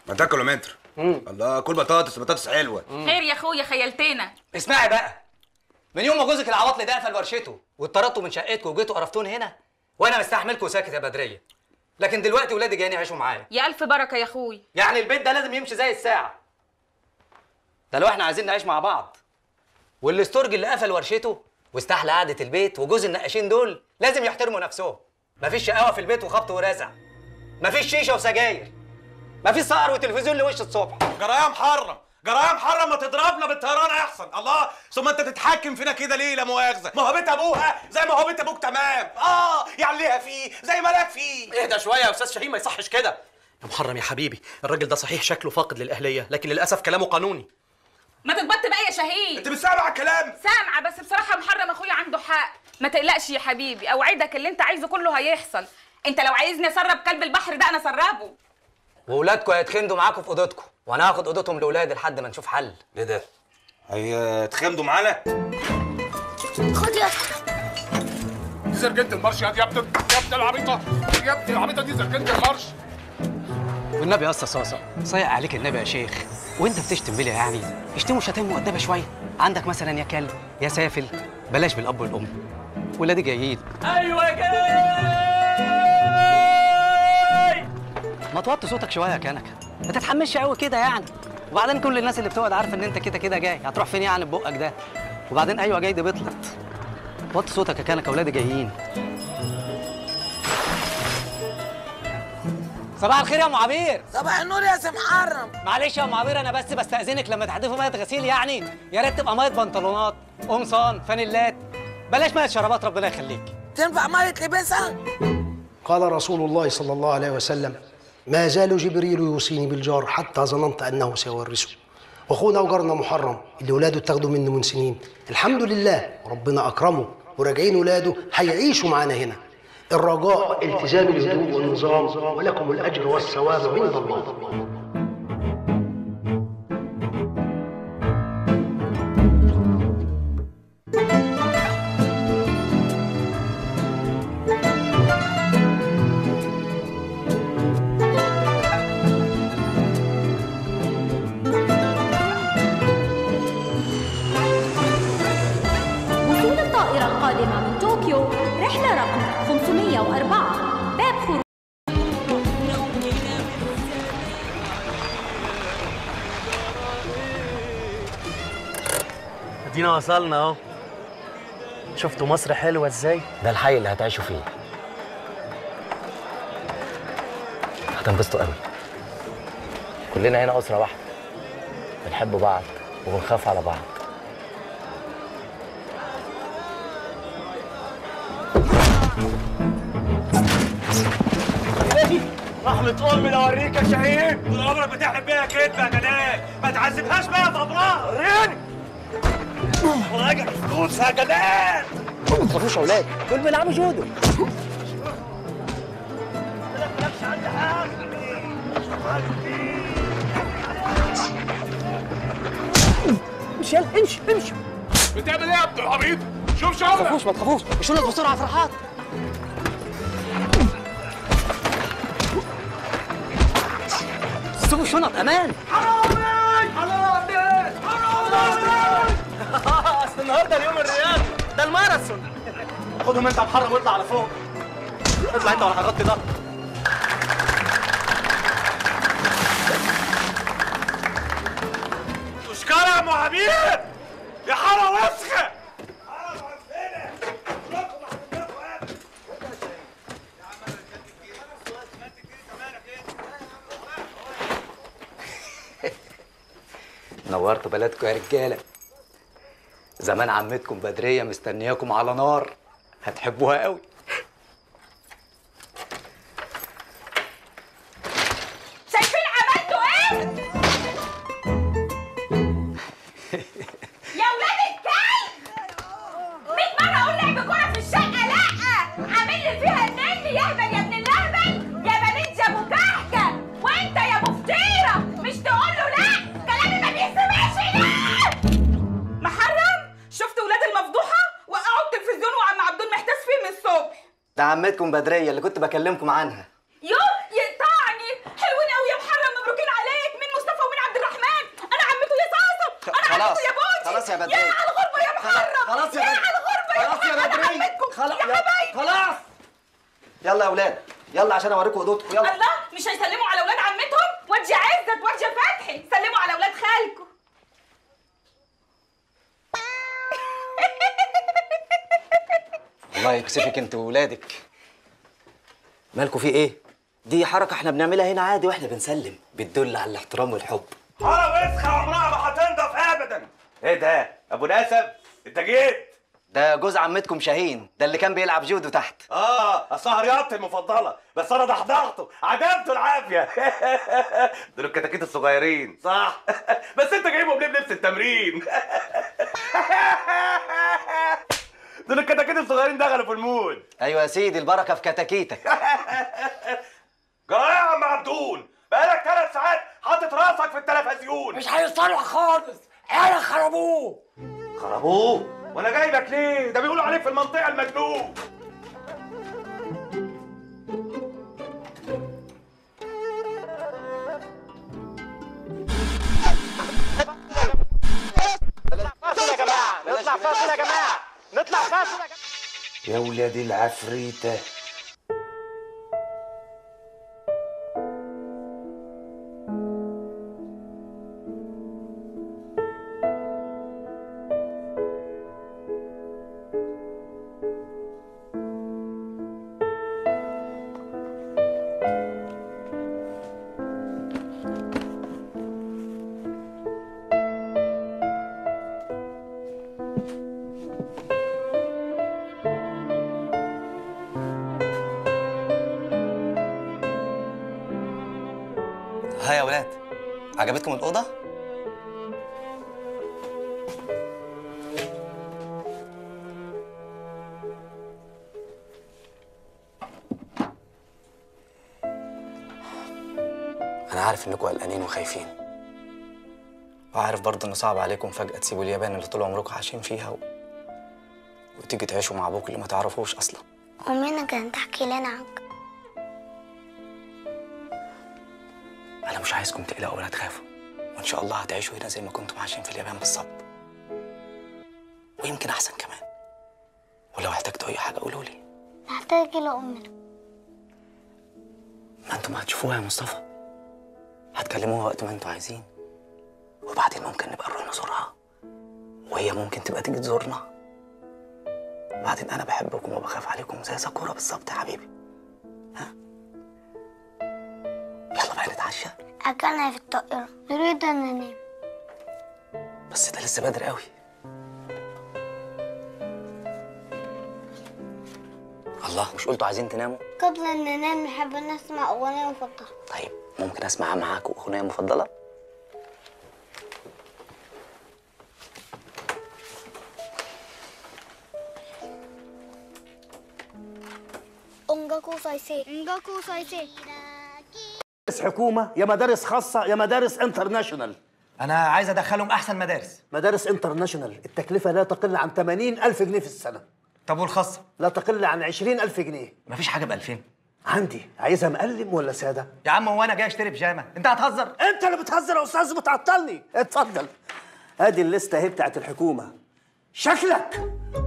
ما تاكلوا متر الله كل بطاطس بطاطس حلوه خير يا اخويا خيلتنا اسمعي بقى من يوم ما جوزك العواطل ده قفل ورشته واتطردتوا من شقتكم وجيتوا قرفتوني هنا وانا مستحملكم ساكت يا بدريه لكن دلوقتي ولادي جايين يعيشوا معايا يا الف بركه يا اخوي يعني البيت ده لازم يمشي زي الساعه ده لو احنا عايزين نعيش مع بعض والاستورج اللي قفل ورشته واستحلى قعده البيت وجوز النقاشين دول لازم يحترموا نفسهم مفيش شقاوه في البيت وخبط ورزع مفيش شيشه وسجاير مفيش سهر وتلفزيون لوش الصبح جرايه محرم جرايه محرم ما تضربنا بالطيران احسن الله ثم انت تتحكم فينا كده ليه لا مؤاخذه ما هو بيت ابوها زي ما هو بيت ابوك تمام اه يعني ليها فيه زي ما لك فيه اهدى شويه يا استاذ شاهين ما يصحش كده يا محرم يا حبيبي الراجل ده صحيح شكله فاقد للاهليه لكن للاسف كلامه قانوني ما تتبط بقى يا شهيد انت مش سامع الكلام سامعه بس بصراحه محرم اخويا عنده حق ما تقلقش يا حبيبي اوعدك اللي انت عايزه كله هيحصل انت لو عايزني اسرب كلب البحر ده انا اسربه واولادكم هيتخندوا معاكم في اوضتكم وانا هاخد اوضتهم لاولادي لحد ما نشوف حل ايه ده هيتخمدوا معانا خد يا دي زرجنة المارش يا دي يا ابن يا ابن العبيطة يا ابن العبيطة دي زرجنة المارش والنبي يا اسطى صاصه صايع عليك النبي يا شيخ وانت بتشتم بلي يعني اشتموا شتايم مؤدبه شويه عندك مثلا يا كلب يا سافل بلاش بالاب والام ولادي جايين ايوه جاي ما توطي صوتك شويه يا كنكه ما تتحمسش قوي كده يعني وبعدين كل الناس اللي بتقعد عارفه ان انت كده كده جاي هتروح فين يعني ببقك ده وبعدين ايوه جاي دي بطلت وطي صوتك يا كنكه ولادي جايين صباح الخير يا ام عبير صباح النور يا سي محرم معلش يا ام عبير انا بس بستاذنك لما تحدفوا ميه غسيل يعني يا ريت تبقى ميه بنطلونات قمصان فانيلات بلاش ميه شرابات ربنا يخليك تنفع ميه لبسها قال رسول الله صلى الله عليه وسلم ما زال جبريل يوصيني بالجار حتى ظننت انه سيورثه واخونا وجارنا محرم اللي ولاده اتاخدوا منه من سنين الحمد لله ربنا اكرمه وراجعين ولاده هيعيشوا معانا هنا الرجاء التزام الهدوء والنظام ولكم الاجر والثواب عند الله وصول الطائرة القادمة من طوكيو رحلة رقم 504 باب خروج ادينا وصلنا اهو شفتوا مصر حلوه ازاي ده الحي اللي هتعيشوا فيه هتنبسطوا قوي كلنا هنا اسره واحده بنحب بعض وبنخاف على بعض رحمة امي لو اوريك يا شهيد طول عمرك بتحلم بيها كدبه يا جدعان ما تعذبهاش بقى في امرها وريني وراجع فلوس يا جدعان ما تخافوش يا اولاد دول بيلعبوا جودو امشي يلا امشي امشي بتعمل ايه يا ابن العبيط شوف ما شغلك تخافوش ما تخافوش اشيلك بسرعه يا فرحات سيبوا الشنط امان اصل النهارده اليوم الرياضي ده الماراثون خدهم انت يا محرم واطلع على فوق اطلع انت وانا هغطي ده تشكرها يا ام عبير يا حاره وسخه نورتوا بلدكم يا رجاله زمان عمتكم بدريه مستنياكم على نار هتحبوها قوي شايفين عملتوا ايه يا ولاد الكلب 100 مره اقول لعب كوره في الشقه لا عامل لي فيها النني يهبل يا ابن اللهبل يا بنت يا ابو كهكه وانت يا ابو فطيره مش تقول له لا كلامي ما بيسمعش لا محرم شفت ولاد المفضوحه وقعوا التلفزيون وعم عبدون محتاس فيه من الصبح ده عمتكم بدريه اللي كنت بكلمكم عنها يوه يقطعني حلوين قوي يا محرم مبروكين عليك خلاص يا بدري يا على الغربه يا محرم خلاص يا يا بدري على الغربه يا خلاص يا محرم بدري عمتكم. خلاص يا حبايبي خلاص يلا يا اولاد يلا عشان اوريكم هدوءكم يلا الله مش هيسلموا على اولاد عمتهم وجه عزت وجه فتحي سلموا على اولاد خالكم الله يكسفك انت وولادك مالكوا في ايه دي حركه احنا بنعملها هنا عادي واحنا بنسلم بتدل على الاحترام والحب حاره وسخه عمرها ما هتنضف ابدا ايه ده ابو نسب انت جيت ده جوز عمتكم شاهين ده اللي كان بيلعب جودو تحت اه اصلها رياضتي المفضله بس انا ضحضحته عجبته العافيه دول الكتاكيت الصغيرين صح بس انت جايبهم ليه بلبس التمرين دول الكتاكيت الصغيرين دخلوا في المود ايوه يا سيدي البركه في كتاكيتك جرايه يا عم عبدون بقالك ثلاث ساعات حاطط راسك في التلفزيون مش هيصلح خالص عيالك خربوه خربوه وانا جايبك ليه ده بيقولوا عليك في المنطقه المجنون يا ولاد العفريته ها يا ولاد عجبتكم الاوضه انا عارف انكم قلقانين وخايفين وعارف برضه انه صعب عليكم فجاه تسيبوا اليابان اللي طول عمركم عايشين فيها و... وتيجي تعيشوا مع ابوك اللي ما تعرفوش اصلا أمنا كانت تحكي لنا عنك انا مش عايزكم تقلقوا ولا تخافوا وان شاء الله هتعيشوا هنا زي ما كنتم عايشين في اليابان بالظبط ويمكن احسن كمان ولو احتجتوا اي حاجه قولوا لي نحتاج لأمنا ما انتم هتشوفوها يا مصطفى هتكلموها وقت ما انتوا عايزين وبعدين ممكن نبقى نروح نزورها وهي ممكن تبقى تيجي تزورنا بعدين انا بحبكم وبخاف عليكم زي سكوره بالظبط يا حبيبي ها يلا بقى نتعشى أكلنا في الطائرة نريد أن ننام بس ده لسه بدري قوي الله مش قلتوا عايزين تناموا قبل أن ننام نحب نسمع أغنية مفضلة طيب ممكن اسمع معاكم اغنيه مفضله أنجاكو سايسي أنجاكو سايسي مدارس حكومه يا مدارس خاصه يا مدارس انترناشونال انا عايز ادخلهم احسن مدارس مدارس انترناشونال التكلفه لا تقل عن 80 ألف جنيه في السنة طب والخاصه لا تقل عن 20 ألف جنيه مفيش حاجه ب 2000 عندي عايزها مقلم ولا سادة يا عم هو انا جاي اشتري بيجامه انت هتهزر انت اللي بتهزر يا استاذ بتعطلني اتفضل ادي الليسته اهي بتاعت الحكومه شكلك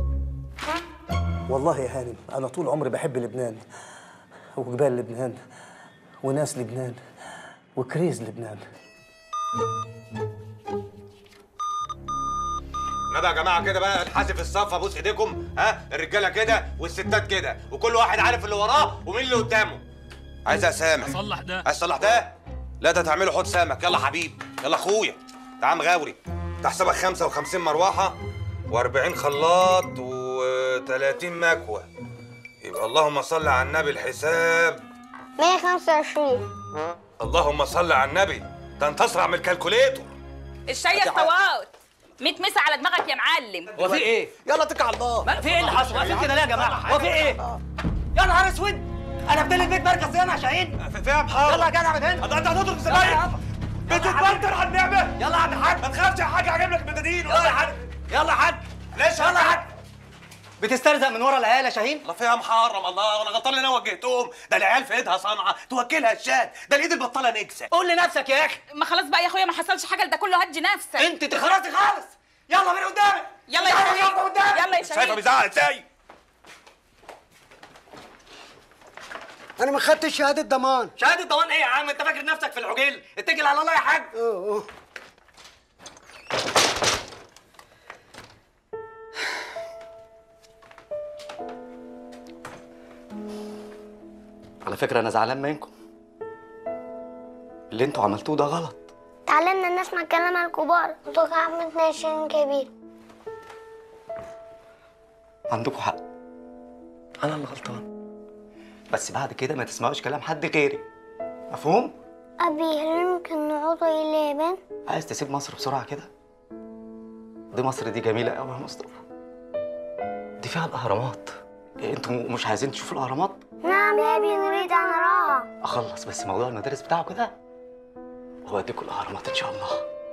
والله يا هانم انا طول عمري بحب لبنان وجبال لبنان وناس لبنان وكريز لبنان ندى يا جماعه كده بقى نحاسب الصف ابوس ايديكم ها الرجاله كده والستات كده وكل واحد عارف اللي وراه ومين اللي قدامه عايز اسامح اصلح ده عايز تصلح ده لا ده تعمله حوض سمك يلا حبيبي يلا اخويا تعال مغاوري تحسبك 55 مروحه و40 خلاط و30 مكوه يبقى اللهم صل على النبي الحساب 125 اللهم صل على النبي ده انت اسرع من الكالكوليتور الشاي الطوات 100 مسا على دماغك يا معلم هو في ايه يلا اتكل على الله ما في ايه اللي حصل واقفين كده ليه يا جماعه هو في ايه يا نهار اسود انا بدل البيت مركز صيانه يا شاهين فيها محاضر يلا يا جدع من هنا انت انت هتضرب يلا يا زمايلك عم. بتتبندر على النعمه يلا يا عم الحاج ما تخافش يا حاج هجيب لك بدادين يلا يا حاج يلا يا حاج ليش يلا يا حاج بتسترزق من ورا العيال يا شاهين الله فيها محرم الله وانا غلطان اللي انا وجهتهم ده العيال في ايدها صنعه توكلها الشات ده الايد البطاله نكسه قول لنفسك يا اخي ما خلاص بقى يا اخويا ما حصلش حاجه ده كله هدي نفسك انت تخرجي خالص يلا من قدامي يلا يا شريف يلا يا شايفه شريف بيزعق ازاي انا ما خدتش شهاده ضمان شهاده ضمان ايه يا عم انت فاكر نفسك في العجيل اتكل على الله يا حاج اه على فكره انا زعلان منكم اللي انتوا عملتوه ده غلط تعلمنا نسمع كلام الكبار وتوقع من 22 كبير عندكم حق انا اللي غلطان بس بعد كده ما تسمعوش كلام حد غيري مفهوم أبي هل يمكن نعود إلى اليابان؟ عايز تسيب مصر بسرعه كده دي مصر دي جميله قوي يا مصطفى دي فيها الاهرامات إيه، انتوا مش عايزين تشوفوا الاهرامات نعم يا أبي نريد أن نراها اخلص بس موضوع المدارس بتاعه كده واديكوا الاهرامات ان شاء الله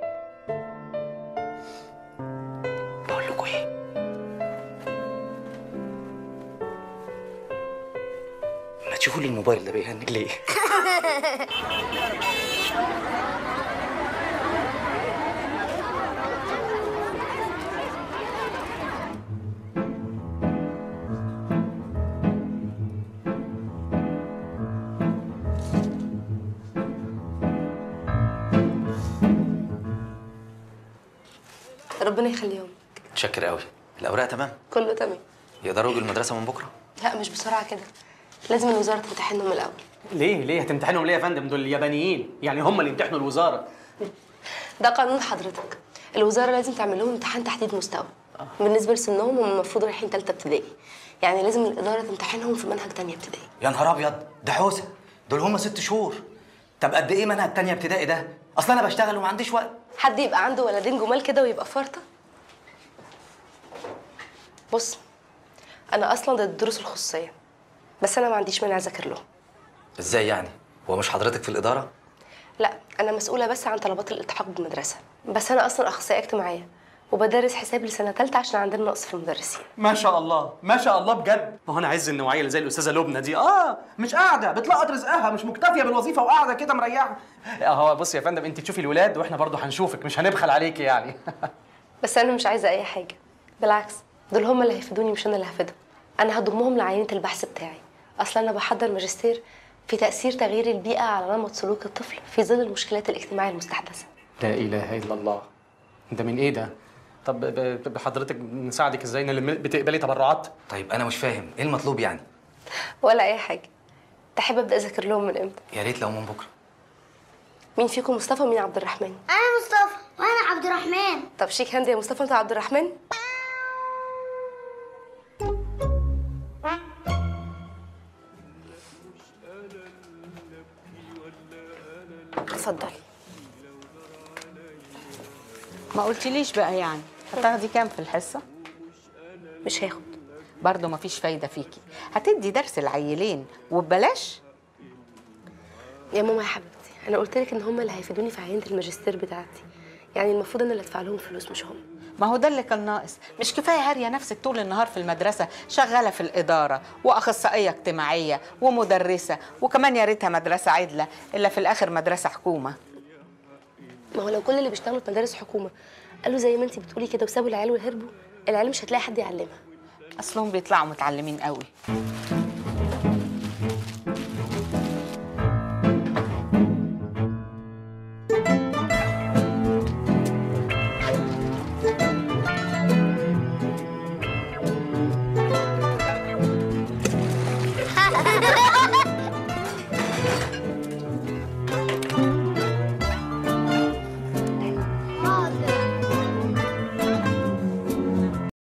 بقول لكم ايه ما تشوفوا لي الموبايل ده بيهنج ليه ربنا يخليهم متشكر قوي الاوراق تمام كله تمام يقدروا يجوا المدرسه من بكره لا مش بسرعه كده لازم الوزاره تمتحنهم الاول ليه ليه هتمتحنهم ليه يا فندم دول اليابانيين يعني هم اللي يمتحنوا الوزاره ده قانون حضرتك الوزاره لازم تعمل لهم امتحان تحديد مستوى بالنسبه لسنهم هم المفروض رايحين ثالثه ابتدائي يعني لازم الاداره تمتحنهم في منهج تانية ابتدائي يا نهار ابيض ده حوسه دول هم ست شهور طب قد ايه منهج تانية ابتدائي ده اصل انا بشتغل وما عنديش وقت حد يبقى عنده ولدين جمال كده ويبقى فرطه بص انا اصلا ضد الدروس الخصوصيه بس انا ما عنديش مانع اذاكر لهم ازاي يعني هو مش حضرتك في الاداره لا انا مسؤوله بس عن طلبات الالتحاق بالمدرسه بس انا اصلا اخصائيه اجتماعيه وبدرس حساب لسنه ثالثه عشان عندنا نقص في المدرسين ما شاء الله ما شاء الله بجد ما هو انا عايز النوعيه اللي زي الاستاذه لبنى دي اه مش قاعده بتلقط رزقها مش مكتفيه بالوظيفه وقاعده كده مريحه اهو بص يا فندم انت تشوفي الولاد واحنا برضه هنشوفك مش هنبخل عليكي يعني بس انا مش عايزه اي حاجه بالعكس دول هم اللي هيفيدوني مش انا اللي هفيدهم انا هضمهم لعينه البحث بتاعي اصلا انا بحضر ماجستير في تاثير تغيير البيئه على نمط سلوك الطفل في ظل المشكلات الاجتماعيه المستحدثه لا اله الا الله ده من ايه ده طب ب- ب- حضرتك نساعدك ازاي نلم بتقبلي تبرعات طيب انا مش فاهم ايه المطلوب يعني ولا اي حاجه تحب ابدا اذاكر لهم من امتى يا ريت لو من بكره مين فيكم مصطفى ومين عبد الرحمن أنا مصطفى وأنا عبد الرحمن طب شيك هاند يا مصطفى انت عبد الرحمن اتفضلي ما قلتليش بقى يعني هتاخدي كام في الحصه مش هاخد برضه مفيش فايده فيكي هتدي درس العيلين وببلاش يا ماما يا حبيبتي انا قلت لك ان هم اللي هيفيدوني في عينه الماجستير بتاعتي يعني المفروض انا اللي ادفع لهم فلوس مش هم ما هو ده اللي كان ناقص مش كفايه هاريه نفسك طول النهار في المدرسه شغاله في الاداره واخصائيه اجتماعيه ومدرسه وكمان يا ريتها مدرسه عدله الا في الاخر مدرسه حكومه ما هو لو كل اللي بيشتغلوا في مدارس حكومه قالوا زي ما انت بتقولي كده وسابوا العيال وهربوا العيال مش هتلاقي حد يعلمها اصلهم بيطلعوا متعلمين قوي